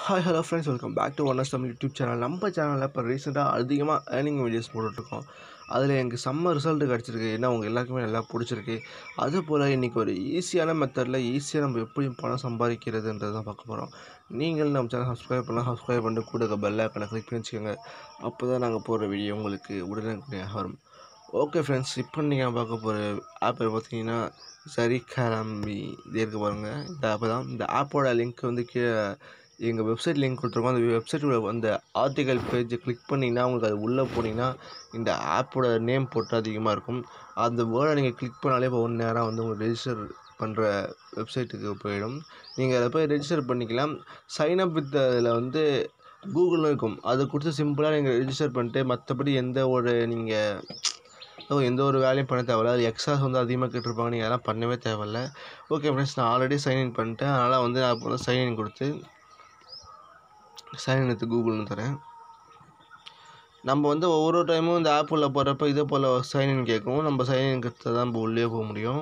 hi hello friends welcome back to one S Tamil YouTube channel நம்ம சேனலில் இப்போ ரீசெண்டாக அதிகமாக ஏர்னிங் வீடியோஸ் போட்டுட்ருக்கோம் அதில் எனக்கு செம்ம ரிசல்ட் கிடச்சிருக்கு ஏன்னா உங்கள் எல்லாருக்குமே நல்லா பிடிச்சிருக்கு அதே போல் இன்றைக்கி ஒரு ஈஸியான மெத்தடில் ஈஸியாக நம்ம எப்படி பணம் சம்பாதிக்கிறதுன்றது தான் பார்க்க போகிறோம் நீங்கள் நம்ம சேனல் சப்ஸ்கிரைப் பண்ணலாம் சப்ஸ்கிரைப் பண்ணிட்டு கூட பெல் ஐக்கனை கிளிக் பண்ணி வச்சுக்கோங்க அப்போ தான் நாங்கள் போடுற வீடியோ உங்களுக்கு உடனே வரும் ஓகே ஃப்ரெண்ட்ஸ் இப்போ நீங்கள் பார்க்க போகிற ஆப் பார்த்தீங்கன்னா சரி கிளம்பி இது இருக்க பாருங்கள் இந்த ஆப் தான் இந்த ஆப்போட லிங்க் வந்து கீழே எங்கள் வெப்சைட் லிங்க் கொடுத்துருக்கோம் அந்த வெப்சைட்டோட அந்த ஆர்டிகல் பேஜை கிளிக் பண்ணிங்கன்னா உங்களுக்கு அது உள்ளே போனீங்கன்னா இந்த ஆப்போட நேம் போட்டு அதிகமாக இருக்கும் அந்த வேர்டை நீங்கள் கிளிக் பண்ணாலே இப்போ ஒன்று நேரம் வந்து உங்களுக்கு ரெஜிஸ்டர் பண்ணுற வெப்சைட்டுக்கு போயிடும் நீங்கள் அதை போய் ரெஜிஸ்டர் பண்ணிக்கலாம் சைன் அப் வித் அதில் வந்து கூகுளும் இருக்கும் அது கொடுத்து சிம்பிளாக நீங்கள் ரெஜிஸ்டர் பண்ணிட்டு மற்றபடி எந்த ஒரு நீங்கள் ஸோ எந்த ஒரு வேலையும் பண்ண தேவையில்ல அது எக்ஸ்ட்ராஸ் வந்து அதிகமாக கேட்டிருப்பாங்க நீங்கள் அதெல்லாம் பண்ணவே தேவையில்ல ஓகே ஃப்ரெண்ட்ஸ் நான் ஆல்ரெடி சைன்இன் பண்ணிட்டேன் அதனால் வந்து நான் இப்போ வந்து சைன்இன் கொடுத்து சைன்இன் எடுத்து கூகுள்னு தரேன் நம்ம வந்து ஒவ்வொரு டைமும் இந்த ஆப் உள்ள போகிறப்ப இதே போல் சைன்இன் கேட்கும் நம்ம சைன்இன் கொடுத்தா தான் நம்ம உள்ளே போக முடியும்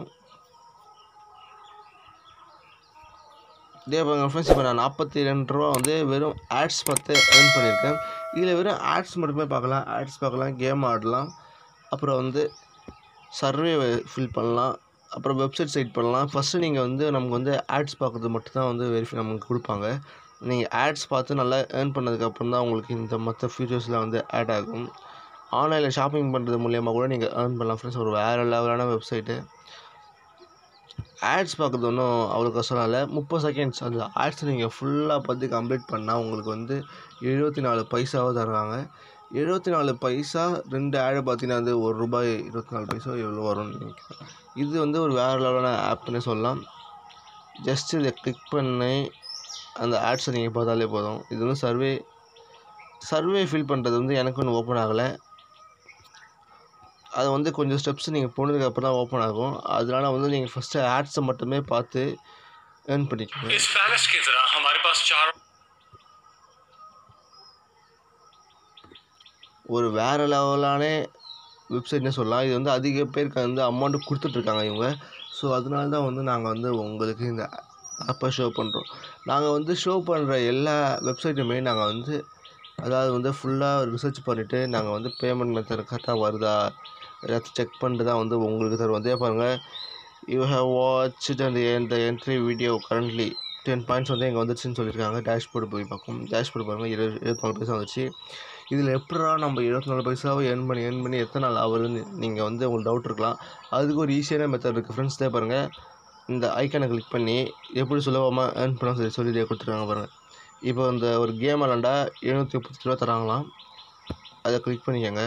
இதே பாருங்க ஃப்ரெண்ட்ஸ் இப்போ நான் நாற்பத்தி ரெண்டு ரூபா வந்து வெறும் ஆட்ஸ் பார்த்து ஏர்ன் பண்ணியிருக்கேன் இதில் வெறும் ஆட்ஸ் மட்டுமே பார்க்கலாம் ஆட்ஸ் பார்க்கலாம் கேம் ஆடலாம் அப்புறம் வந்து சர்வே ஃபில் பண்ணலாம் அப்புறம் வெப்சைட் சைட் பண்ணலாம் ஃபஸ்ட்டு நீங்கள் வந்து நமக்கு வந்து ஆட்ஸ் பார்க்குறது மட்டும்தான் வந்து வெரிஃபை நமக்கு கொடுப்பாங்க நீங்கள் ஆட்ஸ் பார்த்து நல்லா ஏர்ன் பண்ணதுக்கப்புறம் தான் உங்களுக்கு இந்த மற்ற ஃபீச்சர்ஸ்லாம் வந்து ஆட் ஆகும் ஆன்லைனில் ஷாப்பிங் பண்ணுறது மூலியமாக கூட நீங்கள் ஏர்ன் பண்ணலாம் ஃப்ரெண்ட்ஸ் ஒரு வேறு லெவலான வெப்சைட்டு ஆட்ஸ் பார்க்குறது ஒன்றும் அவ்வளோ கஷ்டம் இல்லை முப்பது செகண்ட்ஸ் அந்த ஆட்ஸ் நீங்கள் ஃபுல்லாக பார்த்து கம்ப்ளீட் பண்ணால் உங்களுக்கு வந்து எழுபத்தி நாலு பைசாவை தருவாங்க எழுபத்தி நாலு பைசா ரெண்டு ஆடு பார்த்தீங்கன்னா வந்து ஒரு ரூபாய் இருபத்தி நாலு பைசா எவ்வளோ வரும்னு நினைக்கிறேன் இது வந்து ஒரு வேறு லெவலான ஆப்னே சொல்லலாம் ஜஸ்ட் இதை கிளிக் பண்ணி அந்த ஆட்ஸை நீங்கள் பார்த்தாலே போதும் இது வந்து சர்வே சர்வே ஃபில் பண்ணுறது வந்து எனக்கு ஒன்றும் ஓப்பன் ஆகலை அது வந்து கொஞ்சம் ஸ்டெப்ஸ் நீங்கள் போனதுக்கப்புறம் தான் ஓப்பன் ஆகும் அதனால வந்து நீங்கள் ஃபஸ்ட்டு ஆட்ஸை மட்டுமே பார்த்து ஏர்ன் பண்ணிக்கோங்க स्पेनिश की तरह हमारे पास चार ஒரு வேறு லெவலான வெப்சைட்னே சொல்லலாம் இது வந்து அதிக பேருக்கு வந்து அமௌண்ட்டு கொடுத்துட்ருக்காங்க இவங்க ஸோ அதனால தான் வந்து நாங்கள் வந்து உங்களுக்கு இந்த ஆப்பை ஷோ பண்ணுறோம் நாங்கள் வந்து ஷோ பண்ணுற எல்லா வெப்சைட்டுமே நாங்கள் வந்து அதாவது வந்து ஃபுல்லாக ரிசர்ச் பண்ணிவிட்டு நாங்கள் வந்து பேமெண்ட் மெத்தட் கரெக்டாக வருதா எல்லாத்தையும் செக் பண்ணிட்டு தான் வந்து உங்களுக்கு தருவோம் அதே பாருங்கள் யூ ஹேவ் வாட்ச் அண்ட் இந்த entry video currently ten points வந்து இங்கே வந்துச்சுன்னு சொல்லியிருக்காங்க டேஷ்போர்டு போய் பார்க்கும் டேஷ்போர்டு பாருங்கள் இருபது இருபத்தி நாலு பைசா வந்துச்சு இதில் எப்படா நம்ம இருபத்தி நாலு பைசாவை ஏர்ன் பண்ணி ஏர்ன் பண்ணி எத்தனை நாள் ஆகுதுன்னு நீங்கள் வந்து உங்களுக்கு டவுட் இருக்கலாம் அதுக்கு ஒரு ஈஸியான மெத்தட் இருக்குது ஃப்ரெண்ட்ஸ் தான் பாருங்கள் இந்த ஐக்கனை கிளிக் பண்ணி எப்படி சுலபமாக ஏர்ன் பண்ண சொல்லி சொல்லி கொடுத்துருக்காங்க பாருங்கள் இப்போ இந்த ஒரு கேம் விளாண்டா எழுநூற்றி முப்பத்தி ரூபா தராங்களாம் அதை கிளிக் பண்ணிக்கோங்க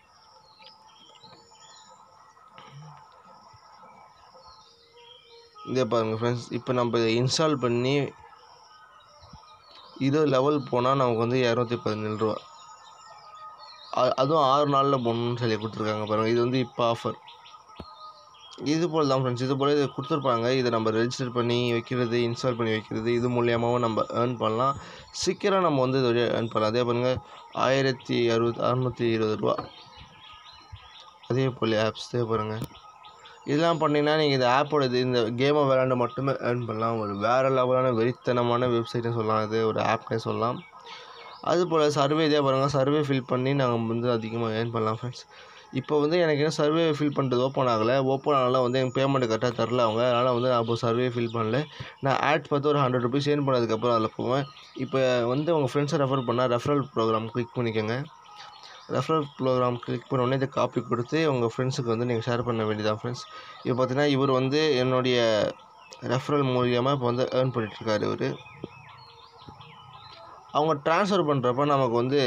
இதே பாருங்கள் ஃப்ரெண்ட்ஸ் இப்போ நம்ம இதை இன்ஸ்டால் பண்ணி இது லெவல் போனால் நமக்கு வந்து இரநூத்தி பதினேழு ரூபா அ- அதுவும் ஆறு நாளில் போகணும்னு சொல்லி கொடுத்துருக்காங்க பாருங்கள் இது வந்து இப்போ ஆஃபர் இது போல் தான் ஃப்ரெண்ட்ஸ் இது போல் இதை கொடுத்துருப்பாங்க இதை நம்ம ரெஜிஸ்டர் பண்ணி வைக்கிறது இன்ஸ்டால் பண்ணி வைக்கிறது இது மூலியமாகவும் நம்ம ஏர்ன் பண்ணலாம் சீக்கிரம் நம்ம வந்து இது வழியாக ஏர்ன் பண்ணலாம் அதே பாருங்கள் ஆயிரத்தி அறுபது அறநூற்றி இருபது ரூபா அதே போல் ஆப்ஸ் தேவை பாருங்கள் இதெல்லாம் பண்ணிங்கன்னா நீங்கள் இந்த ஆப்போட இது இந்த கேமை விளாண்டு மட்டுமே ஏர்ன் பண்ணலாம் ஒரு வேறு லெவலான வெறித்தனமான வெப்சைட்னு சொல்லலாம் இது ஒரு ஆப்னே சொல்லலாம் அதுபோல் சர்வே இதே பாருங்கள் சர்வே ஃபில் பண்ணி நாங்கள் வந்து அதிகமாக ஏர்ன் பண்ணலாம் ஃப்ரெண்ட்ஸ் இப்போ வந்து எனக்கு என்ன சர்வே ஃபில் பண்ணுறது ஓப்பன் ஆகலை ஓப்பன் ஆனாலும் வந்து எனக்கு பேமெண்ட் கரெக்டாக தரல அவங்க அதனால் வந்து நான் இப்போ சர்வே ஃபில் பண்ணல நான் ஆட் பார்த்து ஒரு ஹண்ட்ரட் ருபீஸ் ஏர்ன் பண்ணதுக்கப்புறம் அதில் போவேன் இப்போ வந்து உங்கள் ஃப்ரெண்ட்ஸை ரெஃபர் பண்ணால் ரெஃபரல் ப்ரோக்ராம் கிளிக் பண்ணிக்கோங்க ரெஃபரல் ப்ரோக்ராம் கிளிக் பண்ண உடனே இதை காப்பி கொடுத்து உங்கள் ஃப்ரெண்ட்ஸுக்கு வந்து நீங்கள் ஷேர் பண்ண வேண்டியதான் ஃப்ரெண்ட்ஸ் இப்போ பார்த்தீங்கன்னா இவர் வந்து என்னுடைய ரெஃபரல் மூலியமாக இப்போ வந்து ஏர்ன் பண்ணிகிட்ருக்காரு இவர் அவங்க ட்ரான்ஸ்ஃபர் பண்ணுறப்ப நமக்கு வந்து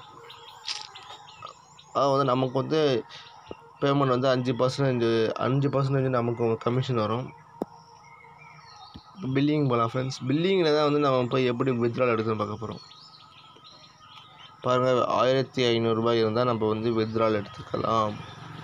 அது வந்து நமக்கு வந்து பேமெண்ட் வந்து அஞ்சு பர்சன்டேஜ் அஞ்சு பர்சன்டேஜ் நமக்கு கமிஷன் வரும் இப்போ பில்லிங் போகலாம் ஃப்ரெண்ட்ஸ் பில்லிங்கில் தான் வந்து நம்ம போய் எப்படி வித்ட்ரால் எடுத்துன்னு பார்க்க போகிறோம் பாருங்கள் ஆயிரத்தி ஐநூறுரூபா இருந்தால் நம்ம வந்து வித்ட்ரால் எடுத்துக்கலாம்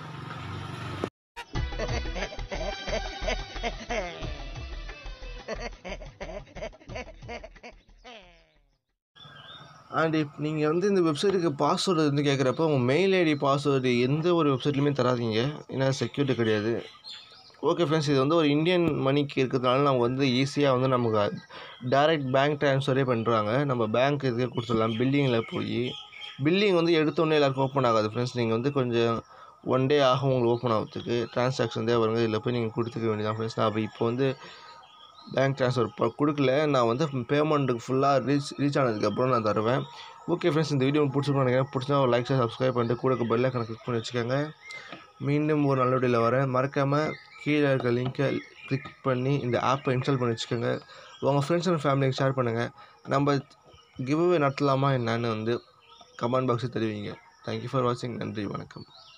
அண்ட் இப் நீங்கள் வந்து இந்த வெப்சைட்டுக்கு பாஸ்வேர்டு வந்து கேட்குறப்ப உங்கள் மெயில் ஐடி பாஸ்வேர்டு எந்த ஒரு வெப்சைட்லையுமே தராதீங்க ஏன்னா செக்யூரிட்டி கிடையாது ஓகே ஃப்ரெண்ட்ஸ் இது வந்து ஒரு இந்தியன் மணிக்கு இருக்கிறதுனால நம்ம வந்து ஈஸியாக வந்து நமக்கு டைரக்ட் பேங்க் ட்ரான்ஸ்ஃபரே பண்ணுறாங்க நம்ம பேங்க் இதுக்கே கொடுத்துடலாம் பில்லிங்கில் போய் பில்லிங் வந்து எடுத்தோடனே எல்லாருக்கும் ஓப்பன் ஆகாது ஃப்ரெண்ட்ஸ் நீங்கள் வந்து கொஞ்சம் ஒன் டே ஆகும் உங்களுக்கு ஓப்பன் ஆகிறதுக்கு ட்ரான்சாக்ஷன் தான் வருங்க இதில் போய் நீங்கள் கொடுத்துக்க வேண்டியதான் ஃப்ரெண்ட்ஸ் நான் அப்போ இப்போ வந்து பேங்க் ட்ரான்ஸ்ஃபர் ப கொடுக்கல நான் வந்து பேமெண்ட்டுக்கு ஃபுல்லாக ரீச் ரீச் ஆனதுக்கப்புறம் நான் தருவேன் ஓகே ஃப்ரெண்ட்ஸ் இந்த வீடியோ பிடிச்சிருக்கோம் நினைக்கிறேன் பிடிச்சா ஒரு லைக் சப்ஸ்கிரைப் பண்ணிட்டு கூட பெல் ஐக்கனை கிளிக் பண்ணி வச்சுக்கோங்க மீண்டும் ஒரு நல்ல வீடியோவில் வரேன் மறக்காமல் கீழே இருக்க லிங்க்கை கிளிக் பண்ணி இந்த ஆப்பை இன்ஸ்டால் பண்ணி வச்சுக்கோங்க உங்கள் ஃப்ரெண்ட்ஸ் அண்ட் ஃபேமிலிக்கு ஷேர் பண்ணுங்கள் நம்ம கிவ்அவே நடத்தலாமா என்னன்னு வந்து கமெண்ட் பாக்ஸில் தெரிவிங்க தேங்க்யூ ஃபார் வாட்சிங் நன்றி வணக்கம்